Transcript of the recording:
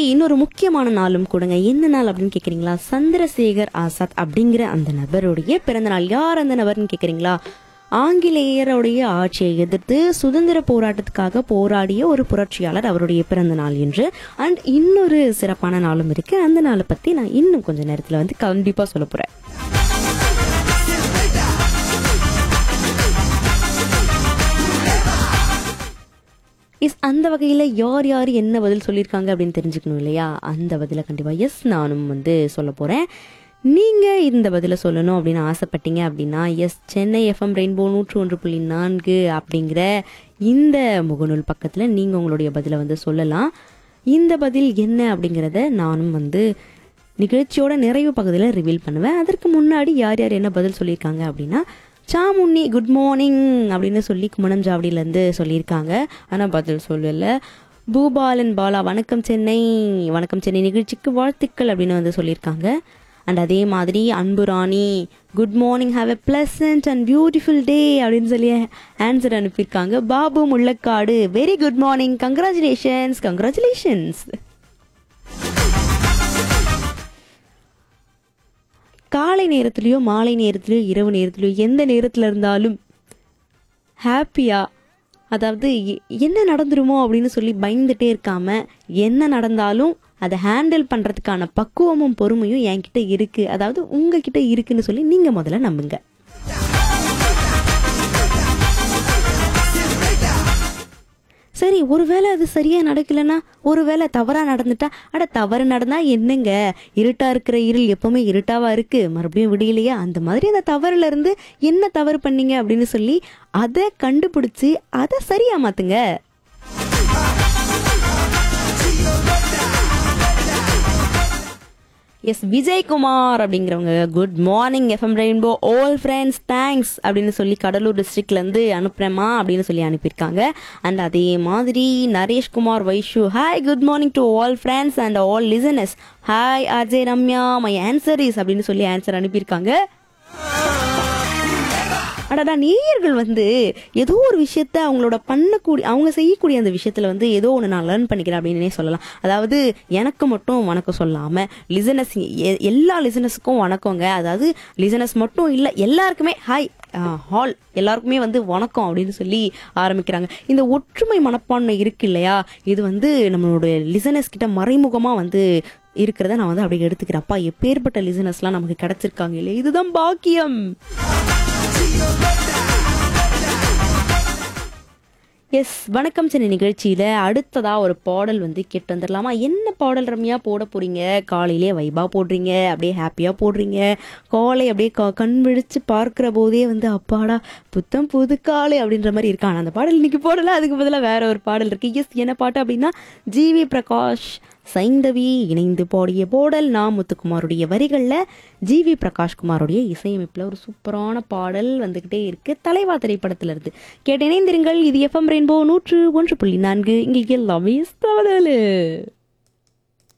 இன்னொரு முக்கியமான நாளும் கூடங்க என்ன நாள் அப்படின்னு கேக்குறீங்களா சந்திரசேகர் ஆசாத் அப்படிங்கிற அந்த நபருடைய பிறந்த நாள் யார் அந்த நபர்னு கேக்குறீங்களா ஆங்கிலேயருடைய ஆட்சியை எதிர்த்து சுதந்திர போராட்டத்துக்காக போராடிய ஒரு புரட்சியாளர் அவருடைய பிறந்த நாள் என்று அண்ட் இன்னொரு சிறப்பான நாளும் இருக்கு அந்த நாளை பத்தி நான் இன்னும் கொஞ்ச நேரத்துல வந்து கண்டிப்பா சொல்ல போறேன் எஸ் அந்த வகையில் யார் யார் என்ன பதில் சொல்லியிருக்காங்க அப்படின்னு தெரிஞ்சுக்கணும் இல்லையா அந்த பதிலை கண்டிப்பாக எஸ் நானும் வந்து சொல்ல போகிறேன் நீங்கள் இந்த பதிலை சொல்லணும் அப்படின்னு ஆசைப்பட்டீங்க அப்படின்னா எஸ் சென்னை எஃப்எம் ரெயின்போ நூற்று ஒன்று புள்ளி நான்கு அப்படிங்கிற இந்த முகநூல் பக்கத்தில் நீங்கள் உங்களுடைய பதிலை வந்து சொல்லலாம் இந்த பதில் என்ன அப்படிங்கிறத நானும் வந்து நிகழ்ச்சியோட நிறைவு பகுதியில் ரிவீல் பண்ணுவேன் அதற்கு முன்னாடி யார் யார் என்ன பதில் சொல்லியிருக்காங்க அப்படின்னா சாமுண்ணி குட் மார்னிங் அப்படின்னு சொல்லி குமணம் ஜாவடியிலேருந்து சொல்லியிருக்காங்க ஆனால் பதில் சொல்லலை பூபாலன் பாலா வணக்கம் சென்னை வணக்கம் சென்னை நிகழ்ச்சிக்கு வாழ்த்துக்கள் அப்படின்னு வந்து சொல்லியிருக்காங்க அண்ட் அதே மாதிரி Anbu Rani good morning have a pleasant and beautiful day அப்படின்னு சொல்லி ஆன்சர் அனுப்பியிருக்காங்க Babu Mullakkadu very good morning congratulations congratulations காலை நேரத்துலையோ மாலை நேரத்துலையோ இரவு நேரத்துலையோ எந்த நேரத்தில் இருந்தாலும் ஹாப்பியாக அதாவது எ- என்ன நடந்துருமோ அப்படின்னு சொல்லி பயந்துட்டே இருக்காம என்ன நடந்தாலும் அதை ஹேண்டில் பண்ணுறதுக்கான பக்குவமும் பொறுமையும் என்கிட்ட இருக்குது அதாவது உங்ககிட்ட இருக்குன்னு சொல்லி நீங்கள் முதல்ல நம்புங்க சரி ஒருவேளை அது சரியா நடக்கலைன்னா ஒருவேளை தவறா நடந்துட்டா அட தவறு நடந்தா என்னங்க இருட்டா இருக்கிற இருள் எப்பவுமே இருட்டாவா இருக்கு மறுபடியும் விடியலையா அந்த மாதிரி அந்த தவறுல இருந்து என்ன தவறு பண்ணீங்க அப்படின்னு சொல்லி அதை கண்டுபிடிச்சு அதை சரியா மாத்துங்க எஸ் விஜயகுமார் அப்படிங்கிறவங்க good morning FM rainbow all friends thanks அப்படின்னு சொல்லி கடலூர் டிஸ்ட்ரிக்ட்லேருந்து அனுப்புகிறேம்மா அப்படின்னு சொல்லி அனுப்பியிருக்காங்க அண்ட் அதே மாதிரி Nareshkumar Vaishu hi good morning to all friends and all listeners hi Ajay Ramya my answer is அப்படின்னு சொல்லி ஆன்சர் அனுப்பியிருக்காங்க அடடா நேயர்கள் வந்து ஏதோ ஒரு விஷயத்த அவங்களோட பண்ணக்கூடிய அவங்க செய்யக்கூடிய அந்த விஷயத்துல வந்து ஏதோ ஒன்று நான் லேர்ன் பண்ணிக்கிறேன் அப்படின்னே சொல்லலாம் அதாவது எனக்கு மட்டும் வணக்கம் சொல்லாம லிசனஸ் எல்லா லிசனஸுக்கும் வணக்கங்க அதாவது லிசனஸ் மட்டும் இல்லை எல்லாருக்குமே ஹாய் ஹால் எல்லாருக்குமே வந்து வணக்கம் அப்படின்னு சொல்லி ஆரம்பிக்கிறாங்க இந்த ஒற்றுமை மனப்பான்மை இருக்கு இல்லையா இது வந்து நம்மளோட லிசனஸ் கிட்ட மறைமுகமாக வந்து இருக்கிறத நான் வந்து அப்படியே எடுத்துக்கிறேன் அப்பா எப்பேற்பட்ட லிசனஸ்லாம் நமக்கு கிடைச்சிருக்காங்க இல்லையா இதுதான் பாக்கியம் எஸ் வணக்கம் சென்னை நிகழ்ச்சியில் அடுத்ததாக ஒரு பாடல் வந்து கேட்டு வந்துடலாமா என்ன பாடல் ரம்யா போட போறீங்க காலையிலே வைபா போடுறீங்க அப்படியே ஹாப்பியாக போடுறீங்க காலை அப்படியே க கண் விழிச்சு பார்க்குற போதே வந்து அப்பாடா புத்தம் புது காலை அப்படின்ற மாதிரி இருக்கான் அந்த பாடல் இன்னைக்கு போடல அதுக்கு பதிலாக வேற ஒரு பாடல் இருக்கு எஸ் என்ன பாட்டு அப்படின்னா ஜிவி பிரகாஷ் சைந்தவி இணைந்து பாடிய பாடல் நா முத்துக்குமாருடைய வரிகளில் ஜிவி பிரகாஷ்குமாருடைய இசையமைப்பில் ஒரு சூப்பரான பாடல் வந்துக்கிட்டே இருக்கு தலைவா திரைப்படத்துல இருந்து கேட்டு இணைந்திருங்கள் இது எஃப்எம் ரெயின்போ நூற்று ஒன்று புள்ளி நான்கு இங்கே எல்லாமே தவறு